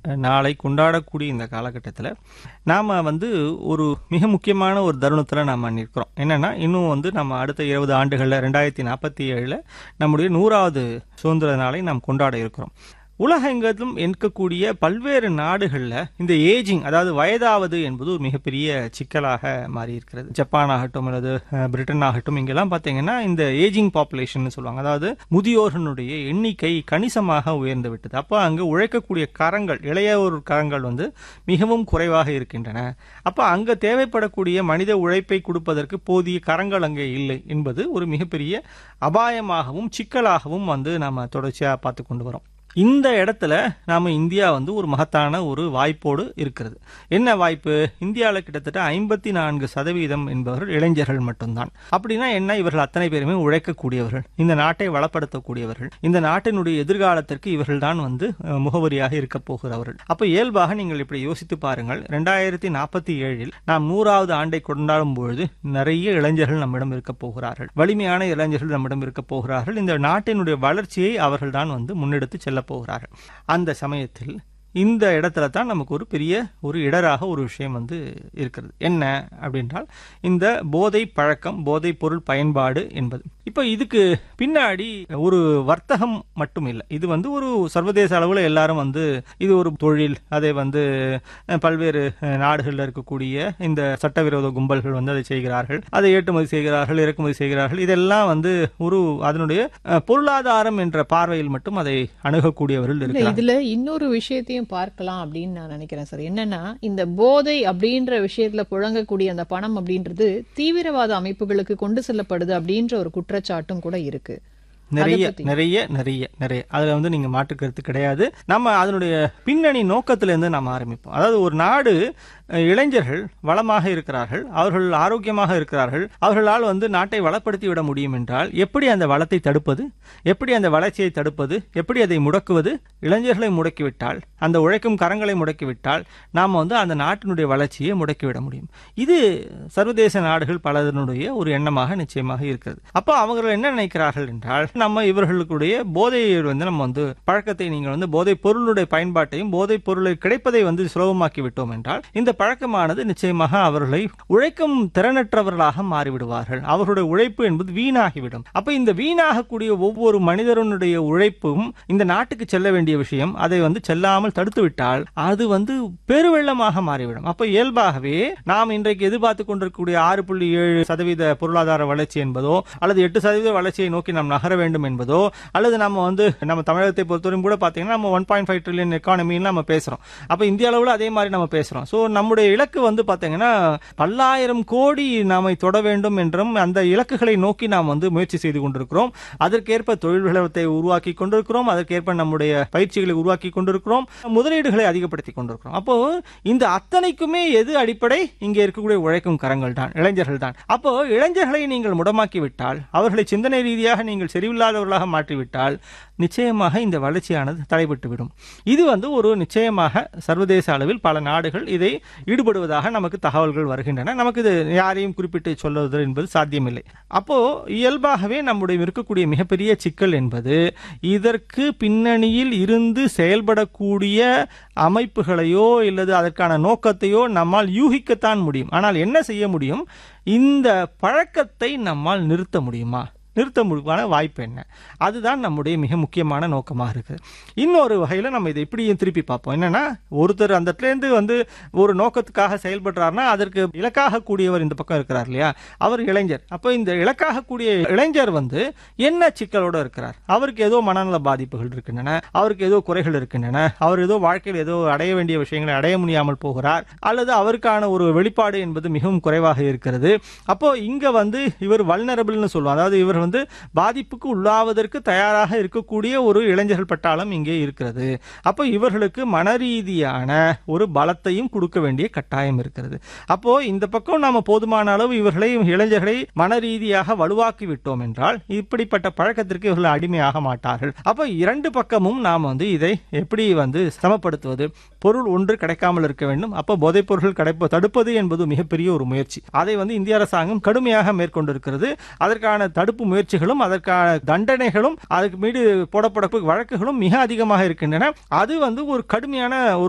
நாளை கொண்டாடக்கூடிய இந்த காலகட்டத்தில் நாம் வந்து ஒரு மிக முக்கியமான ஒரு தருணத்தில் நாம் நிற்கிறோம் என்னென்னா இன்னும் வந்து நம்ம அடுத்த இருபது ஆண்டுகளில் ரெண்டாயிரத்தி நாற்பத்தி ஏழில் நம்முடைய நூறாவது சுதந்திர நாளை நாம் கொண்டாட இருக்கிறோம் உலகெங்கிலும் இருக்கக்கூடிய பல்வேறு நாடுகளில் இந்த ஏஜிங் அதாவது வயதாவது என்பது ஒரு மிகப்பெரிய சிக்கலாக மாறி இருக்கிறது ஜப்பான் ஆகட்டும் அல்லது அஹ், பிரிட்டன் ஆகட்டும் இங்கெல்லாம் பார்த்தீங்கன்னா இந்த ஏஜிங் பாப்புலேஷன் சொல்லுவாங்க அதாவது முதியோர்களுடைய எண்ணிக்கை கணிசமாக உயர்ந்து விட்டது அப்போ அங்கு உழைக்கக்கூடிய கரங்கள் இளையோர் கரங்கள் வந்து மிகவும் குறைவாக இருக்கின்றன அப்போ அங்கே தேவைப்படக்கூடிய மனித உழைப்பை கொடுப்பதற்கு போதிய கரங்கள் அங்கே இல்லை என்பது ஒரு மிகப்பெரிய அபாயமாகவும் சிக்கலாகவும் வந்து நாம தொடர்ச்சியாக பார்த்து கொண்டு வரோம் இந்த இடத்துல நாம இந்தியா வந்து ஒரு மகத்தான ஒரு வாய்ப்போடு இருக்கிறது என்ன வாய்ப்பு இந்தியாவில் கிட்டத்தட்ட ஐம்பத்தி நான்கு சதவீதம் என்பவர்கள் இளைஞர்கள் மட்டும்தான் அப்படின்னா என்ன இவர்கள் அத்தனை பேருமே உழைக்கக்கூடியவர்கள் இந்த நாட்டை வளப்படுத்தக்கூடியவர்கள் இந்த நாட்டினுடைய எதிர்காலத்திற்கு இவர்கள் தான் வந்து அஹ், முகவரியாக இருக்க போகிறவர்கள் அப்ப இயல்பாக நீங்கள் இப்படி யோசித்து பாருங்கள் ரெண்டாயிரத்தி நாற்பத்தி ஏழில் நாம் நூறாவது ஆண்டை கொண்டாடும் பொழுது நிறைய இளைஞர்கள் நம்மிடம் இருக்க போகிறார்கள் வலிமையான இளைஞர்கள் நம்மிடம் இருக்க போகிறார்கள் இந்த நாட்டினுடைய வளர்ச்சியை அவர்கள் தான் வந்து முன்னெடுத்து செல்ல போகிறார்கள் அந்த சமயத்தில் இந்த இடத்துல தான் நமக்கு ஒரு பெரிய ஒரு இடராக ஒரு விஷயம் வந்து இருக்கிறது என்ன அப்படின்றால் இந்த போதை பழக்கம் போதை பொருள் பயன்பாடு என்பது இப்போ இதுக்கு பின்னாடி ஒரு வர்த்தகம் மட்டும் இல்லை இது வந்து ஒரு சர்வதேச அளவில் எல்லாரும் வந்து இது ஒரு தொழில் அதை வந்து அஹ், பல்வேறு அஹ், நாடுகளில் இருக்கக்கூடிய இந்த சட்டவிரோத கும்பல்கள் வந்து அதை செய்கிறார்கள் அதை ஏற்றுமதி செய்கிறார்கள் இறக்குமதி செய்கிறார்கள் இதெல்லாம் வந்து ஒரு அதனுடைய அஹ், பொருளாதாரம் என்ற பார்வையில் மட்டும் அதை அணுகக்கூடியவர்கள் இல்ல இருக்கிறார்கள் இதுல இன்னொரு விஷயத்தையும் பார்க்கலாம் அப்படின்னு நான் நினைக்கிறேன் சார் என்னன்னா இந்த போதை அப்படின்ற விஷயத்துல புழங்கக்கூடிய அந்த பணம் அப்படின்றது தீவிரவாத அமைப்புகளுக்கு கொண்டு செல்லப்படுது அப்படின்ற ஒரு குற்றச்சாட்டும் கூட இருக்கு நிறைய பத்தி. நிறைய நிறைய நிறைய அதுல வந்து நீங்க மாற்று கருத்து கிடையாது நம்ம அதனுடைய பின்னணி நோக்கத்திலிருந்து நாம் ஆரம்பிப்போம் அதாவது ஒரு நாடு அஹ், இளைஞர்கள் வளமாக இருக்கிறார்கள் அவர்கள் ஆரோக்கியமாக இருக்கிறார்கள் அவர்களால் வந்து நாட்டை வளப்படுத்தி விட முடியும் என்றால் எப்படி அந்த வளத்தை தடுப்பது எப்படி அந்த வளர்ச்சியை தடுப்பது எப்படி அதை முடக்குவது இளைஞர்களை முடக்கிவிட்டால் அந்த உழைக்கும் கரங்களை முடக்கிவிட்டால் நாம் வந்து அந்த நாட்டினுடைய வளர்ச்சியை முடக்கிவிட முடியும் இது சர்வதேச நாடுகள் பலதனுடைய ஒரு எண்ணமாக நிச்சயமாக இருக்கிறது அப்போ அவங்க என்ன நினைக்கிறார்கள் என்றால் நம்ம இவர்களுடைய போதையை வந்து நம்ம வந்து பழக்கத்தை நீங்கள் வந்து போதைப் பொருளுடைய பயன்பாட்டையும் போதைப் பொருளை கிடைப்பதை வந்து சுலபமாக்கி விட்டோம் என்றால் இந்த பழக்கமானது நிச்சயமாக அவர்களை உழைக்கும் திறனற்றவர்களாக மாறிவிடுவார்கள் அவர்களுடைய உழைப்பு என்பது வீணாகிவிடும் அப்ப இந்த வீணாகக்கூடிய ஒவ்வொரு மனிதனுடைய உழைப்பும் இந்த நாட்டுக்கு செல்ல வேண்டிய விஷயம் அதை வந்து செல்லாமல் தடுத்து விட்டால் அது வந்து பெருவெள்ளமாக மாறிவிடும் அப்ப இயல்பாகவே நாம் இன்றைக்கு எதிர்பார்த்து கொண்டிருக்கக்கூடிய ஆறு புள்ளி ஏழு சதவீத பொருளாதார வளர்ச்சி என்பதோ அல்லது எட்டு சதவீத வளர்ச்சியை நோக்கி நாம் நகர வேண்டும் என்பதோ அல்லது நம்ம வந்து நம்ம தமிழகத்தை பொறுத்தவரையும் கூட பார்த்தீங்கன்னா நம்ம ஒன் பாயிண்ட் ஃபைவ் ட்ரில்லியன் எக்கானமின்னு நம்ம பேசுறோம் அப்ப இந்திய அளவில் அதே மாதிரி நம்ம பேசுறோம் ஸோ நம்முடைய இலக்கு வந்து பார்த்தீங்கன்னா பல்லாயிரம் கோடி நாமை தொட வேண்டும் என்றும் அந்த இலக்குகளை நோக்கி நாம் வந்து முயற்சி செய்து கொண்டிருக்கிறோம் அதற்கேற்ப தொழில் வளத்தை உருவாக்கி கொண்டிருக்கிறோம் அதற்கேற்ப நம்முடைய பயிற்சிகளை உருவாக்கி கொண்டிருக்கிறோம் முதலீடுகளை அதிகப்படுத்தி கொண்டிருக்கிறோம் அப்போ இந்த அத்தனைக்குமே எது அடிப்படை இங்கே இருக்கக்கூடிய உழைக்கும் கரங்கள் தான் இளைஞர்கள் தான் அப்போ இளைஞர்களை நீங்கள் முடமாக்கி விட்டால் அவர்களை சிந்தனை ரீதியாக நீங்கள் செறிவில்லாதவர்களாக மாற்றிவிட்டால் நிச்சயமாக இந்த வளர்ச்சியானது தடைபட்டுவிடும் இது வந்து ஒரு நிச்சயமாக சர்வதேச அளவில் பல நாடுகள் இதை ஈடுபடுவதாக நமக்கு தகவல்கள் வருகின்றன நமக்கு இது யாரையும் குறிப்பிட்டு சொல்லுவது என்பது சாத்தியமில்லை அப்போ இயல்பாகவே நம்முடைய இருக்கக்கூடிய மிகப்பெரிய சிக்கல் என்பது இதற்கு பின்னணியில் இருந்து செயல்படக்கூடிய அமைப்புகளையோ இல்லது அதற்கான நோக்கத்தையோ நம்மால் யூகிக்கத்தான் முடியும் ஆனால் என்ன செய்ய முடியும் இந்த பழக்கத்தை நம்மால் நிறுத்த முடியுமா நிறுத்த முடிவான வாய்ப்பு என்ன அதுதான் நம்முடைய மிக முக்கியமான நோக்கமாக இருக்குது இன்னொரு வகையில் நம்ம இதை இப்படியும் திருப்பி பார்ப்போம் என்னன்னா ஒருத்தர் அந்த இடத்துலேருந்து வந்து ஒரு நோக்கத்துக்காக செயல்படுறாருன்னா அதற்கு இலக்காக கூடியவர் இந்த பக்கம் இருக்கிறார் இல்லையா அவர் இளைஞர் அப்போ இந்த இலக்காக கூடிய இளைஞர் வந்து என்ன சிக்கலோட இருக்கிறார் அவருக்கு ஏதோ மனநல பாதிப்புகள் இருக்கின்றன அவருக்கு ஏதோ குறைகள் இருக்கின்றன அவர் ஏதோ வாழ்க்கையில் ஏதோ அடைய வேண்டிய விஷயங்களை அடைய முடியாமல் போகிறார் அல்லது அவருக்கான ஒரு வெளிப்பாடு என்பது மிகவும் குறைவாக இருக்கிறது அப்போ இங்க வந்து இவர் வல்னரபிள்னு சொல்லுவோம் அதாவது இவர் வந்து பாதிப்புக்கு உள்ளாவதற்கு தயாராக இருக்கக்கூடிய ஒரு இளைஞர்கள் பட்டாளம் இங்கே இருக்கிறது அப்போ இவர்களுக்கு மனரீதியான ஒரு பலத்தையும் கொடுக்க வேண்டிய கட்டாயம் இருக்கிறது அப்போ இந்த பக்கம் நாம போதுமான அளவு இவர்களை இளைஞர்களை மனரீதியாக வலுவாக்கி விட்டோம் என்றால் இப்படிப்பட்ட பழக்கத்திற்கு இவர்கள் அடிமையாக மாட்டார்கள் அப்போ இரண்டு பக்கமும் நாம் வந்து இதை எப்படி வந்து சமப்படுத்துவது பொருள் ஒன்று கிடைக்காமல் இருக்க வேண்டும் அப்போ போதைப் பொருட்கள் கிடைப்ப தடுப்பது என்பது மிகப்பெரிய ஒரு முயற்சி அதை வந்து இந்திய அரசாங்கம் கடுமையாக மேற்கொண்டிருக்கிறது அதற்கான தடுப்பு முயற்சிகளும் அதற்கான தண்டனைகளும் அதுக்கு மீது போடப்பட வழக்குகளும் மிக அதிகமாக இருக்கின்றன அது வந்து ஒரு கடுமையான ஒரு